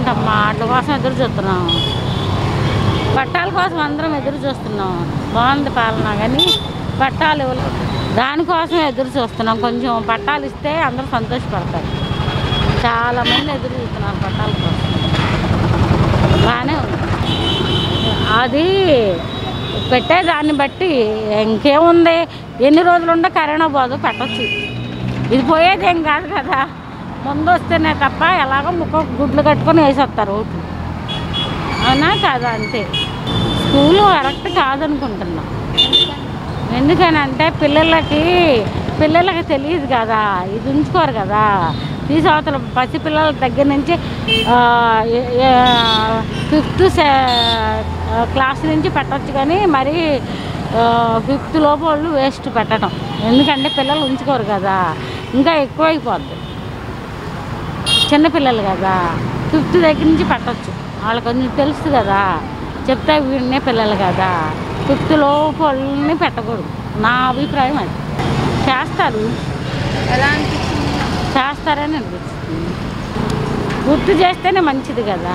ఏంటమ్మా వాటి కోసం ఎదురు చూస్తున్నాం పట్టాల కోసం అందరం ఎదురు చూస్తున్నాం బాగుంది పాలన కానీ పట్టాలు ఇవ్వలేదు దానికోసం ఎదురు చూస్తున్నాం కొంచెం పట్టాలు ఇస్తే అందరూ సంతోషపడతారు చాలా మంది ఎదురు చూస్తున్నారు పట్టాల కోసం బాగానే ఉంది అది పెట్టే దాన్ని బట్టి ఇంకేముంది ఎన్ని రోజులు ఉండే కరోనా పోదు పెట్టచ్చు ఇది పోయేది ఏం కాదు కదా ముందు వస్తేనే తప్ప ఎలాగో ముక్క గుడ్లు కట్టుకొని వేసేస్తారు ఓట్లు అవునా కాదా అంతే స్కూలు కరెక్ట్ కాదనుకుంటున్నా ఎందుకనంటే పిల్లలకి పిల్లలకి తెలియదు కదా ఇది ఉంచుకోరు కదా తీసి అవతల పసి పిల్లల దగ్గర నుంచి ఫిఫ్త్ క్లాస్ నుంచి పెట్టచ్చు కానీ మరి ఫిఫ్త్ లోపు వాళ్ళు వేస్ట్ పెట్టడం ఎందుకంటే పిల్లలు ఉంచుకోరు కదా ఇంకా ఎక్కువైపోద్ది చిన్నపిల్లలు కదా ఫిఫ్త్ దగ్గర నుంచి పెట్టచ్చు వాళ్ళకి కొంచెం తెలుసు కదా చెప్తే వినే పిల్లలు కదా ఫిఫ్త్ లోపు వాళ్ళని పెట్టకూడదు నా అభిప్రాయం అది చేస్తారు ఎలా అనిపించింది చేస్తారని అనిపిస్తుంది గుర్తు చేస్తేనే మంచిది కదా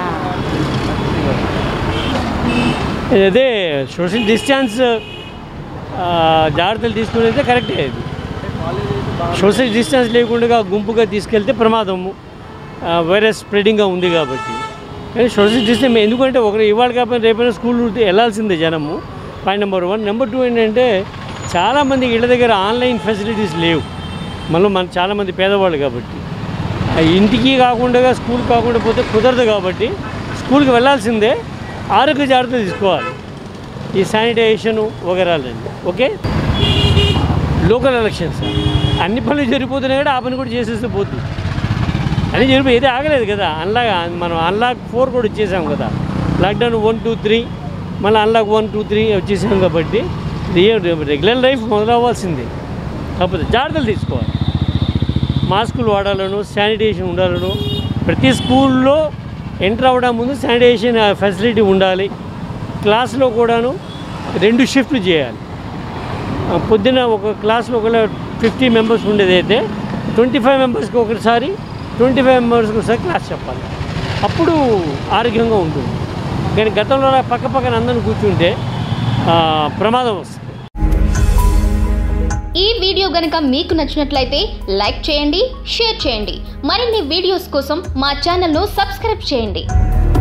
అదే సోషల్ డిస్టెన్స్ ఆ, జాగ్రత్తలు తీసుకునేది కరెక్టే అది సోషల్ డిస్టెన్స్ లేకుండా గుంపుగా తీసుకెళ్తే ప్రమాదము ఆ, వైరస్ స్ప్రెడింగ్గా ఉంది కాబట్టి కానీ సోషల్ డిస్టెన్స్ ఎందుకంటే ఒకరు ఇవాళ కాకపోతే రేపైనా స్కూల్ వెళ్ళాల్సిందే జనము point number one number two ఏంటంటే చాలామంది ఇళ్ళ దగ్గర ఆన్లైన్ ఫెసిలిటీస్ లేవు మళ్ళీ మన చాలామంది పేదవాళ్ళు కాబట్టి ఆ ఇంటికి కాకుండా స్కూల్ కాకుండా పోతే కుదరదు కాబట్టి స్కూల్కి వెళ్ళాల్సిందే ఆరోగ్య జాగ్రత్తలు తీసుకోవాలి ఈ శానిటైజేషను వగరాలండి ఓకే లోకల్ ఎలక్షన్స్ అన్ని పనులు జరిగిపోతున్నాయి కూడా ఆ పని కూడా చేసేస్తే పోతుంది అన్నీ జరిపి ఏది ఆగలేదు కదా అన్లాక్ మనం అన్లాక్ ఫోర్ కూడా వచ్చేసాం కదా లాక్డౌన్ వన్ టూ త్రీ మళ్ళీ అన్లాక్ వన్ టూ త్రీ వచ్చేసాం కాబట్టి రెగ్యులర్ లైఫ్ మొదలవ్వాల్సిందే కాకపోతే జాగ్రత్తలు తీసుకోవాలి మాస్కులు వాడాలను శానిటేషన్ ఉండాలను ప్రతి స్కూల్లో ఎంటర్ అవ్వడం ముందు శానిటేషన్ ఫెసిలిటీ ఉండాలి క్లాస్లో కూడాను రెండు షిఫ్ట్లు చేయాలి ఆ, పొద్దున ఒక క్లాస్లో ఒక ఫిఫ్టీ మెంబర్స్ ఉండేదైతే ట్వంటీ ఫైవ్ మెంబర్స్కి ఒకసారి ట్వంటీ ఫైవ్ మెంబర్స్కి ఒకసారి క్లాస్ చెప్పాలి అప్పుడు ఆరోగ్యంగా ఉంటుంది కానీ గతంలో అలా పక్క పక్కన అందరిని కూర్చుంటే ఆ, ప్రమాదం వస్తుంది ఈ వీడియో గనుక మీకు నచ్చినట్లయితే లైక్ చేయండి షేర్ చేయండి మరిన్ని వీడియోస్ కోసం మా ఛానల్ను సబ్స్క్రైబ్ చేయండి